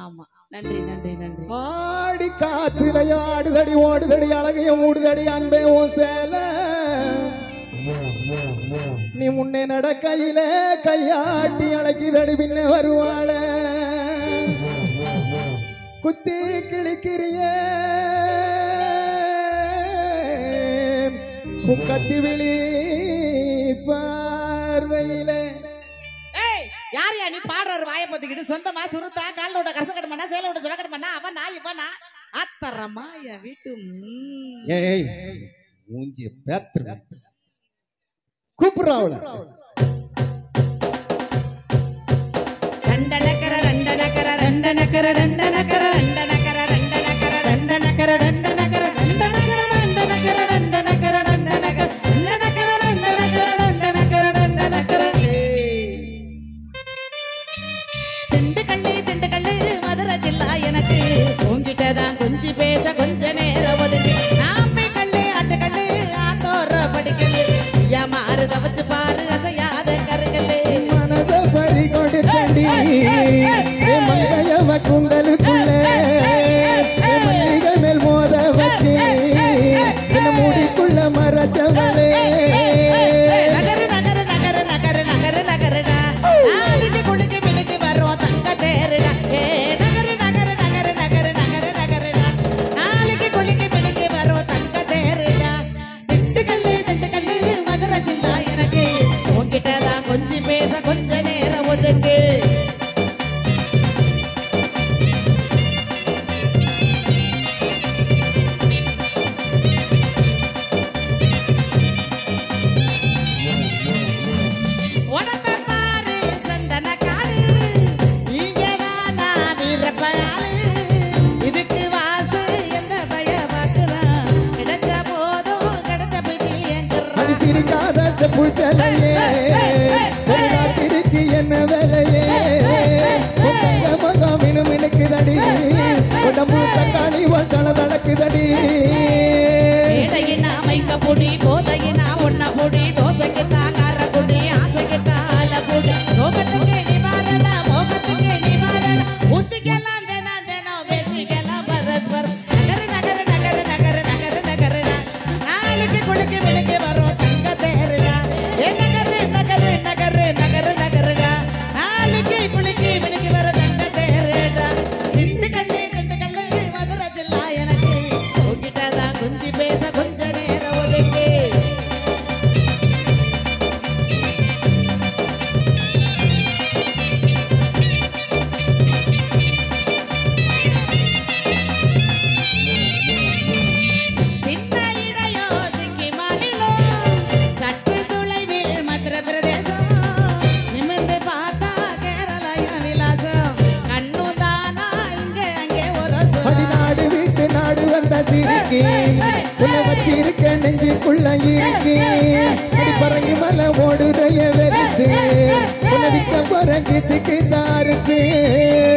ஆமா நன்றி நன்றி நன்றி ஆடி காத்துல ஆடுதடி ஓடுதடி அழகைய மூடுதடி அன்பே ஓ சேல நீ முன்னே நடக்கையில கையாட்டி அழைக்குதடி பின்ன வருவாள குத்தி கிழிக்கிறியே உக்கத்தி விழி பார்வையிலே ஏய் யார் யா நீ பாடுறாரு வாயை பத்திக்கிட்டு சொந்தமா சுருத்தா காலோட கரசக்கட பண்ணா சேலோட சிவக்கட பண்ணா அவனா இவனா அத்தரமா என் வீட்டு ம். ஏய் மூஞ்சி பேத்துரு கூப்பிடுறா அவள ரெண்டனக்கர ரெண்டனக்கர ரெண்டனக்கர ரெண்டனக்கர ரெண்டனக்கர ரெண்டனக்கர ரெண்டனக்கர ரெண்டனக்கர ரெண்டனக்கர ரெண்டனக்கர ரெண்டனக்கர ரெண்டனக்கர ரெண்டனக்கர ரெண்டனக்கர ரெண்டனக்கர ரெண்டனக்கர திண்டுக்கல்லு திண்டுக்கல்லு மதுரை ஜில்லா எனக்கு உன்கிட்ட தான் கொஞ்சி பேச கொஞ்ச நேரம் ஒதுங்கி நாம்பை கல்லு ஆட்டுக்கல்லு ஆத்தோர படிக்கல்லு ஐயா மாறுத வச்சு பாரு அசையாத கருங்கல்லு மனச பறி கொடுத்தடி ஏ மங்கையவ குண்டலுக்குள்ளே ஏ மல்லிகை மேல் மோத வச்சு என்ன முடிக்குள்ள மறைச்சவளே நகரு நகரு நகரு நகரு நகரு நகருடா நாளைக்கு குளிக்கு மினுக்கு வரும் தங்க தேருடா ஏ நகரு நகரு நகரு நகரு நகரு நகருடா நாளைக்கு குளிக்கு மினுக்கு வரும் தங்க தேருடா திண்டுக்கல்லு திண்டுக்கல்லு மதுரை ஜில்லா எனக்கு உன்கிட்ட தான் கொஞ்சம் பேச கொஞ்ச நேரம் ஒதுங்கு உடம்பை பாரு சந்தன காடு நீங்க தானா வீரப்பழாலு இதுக்கு வாசு எந்த பய பார்க்குறான் கிடைச்ச போதும் கிடைச்ச பிச்சில் அது எங்கிறான் சிரிக்காத செப்பு செலையே ஒரு ராத்திரிக்கு என்ன வேலையே உன் தங்க முகம் மினு மினுக்குதடி உடம்பு தக்காளி ஒட்டள தடக்குதடி ஏடையினா மைக்க பொடி போதையினா ஒன்ன பொடி தோசைக்கு தாக்கார பொடி ஆசைக்கு தால பொடி லோகத்துக்கு நிவாரண மோகத்துக்கு நிவாரண புத்திக்கெல்லாம் தினம் தினம் பேசிக்கலாம் பரஸ்பரம் நகரு நகரு நகரு நகரு நகரு நகருடா நாளைக்கு குளிக்கு விழுக்கு வரும் தங்க தேருடா ஏ நகரு நகரு நகரு நகரு நகருடா நாளைக்கு குளிக்கு விழுக்கு வர தங்க தேருடா திண்டுக்கல்லு திண்டுக்கல்லு மதுரை ஜில்லா எனக்கு உன்கிட்ட தான் குஞ்சு பேச கொஞ்ச நேரம் ஒதுக்கு சின்ன இடையோ சிக்கி மாநிலம் சற்று தொலைவில் மத்திர பிரதேசம் நிமிர்ந்து பார்த்தா கேரளய விலாசம் கண்ணு தானா இங்கே அங்கே ஒரு சுகம். பதினாடு வீட்டு நாடு வந்த சிரிக்கி உன்னை வச்சிருக்க நெஞ்சுக்குள்ள இருக்கு அடி பறங்கி மலை ஓடுதைய வெறுத்து உன்னை விக்க பறங்கி திக்கு தாருக்கு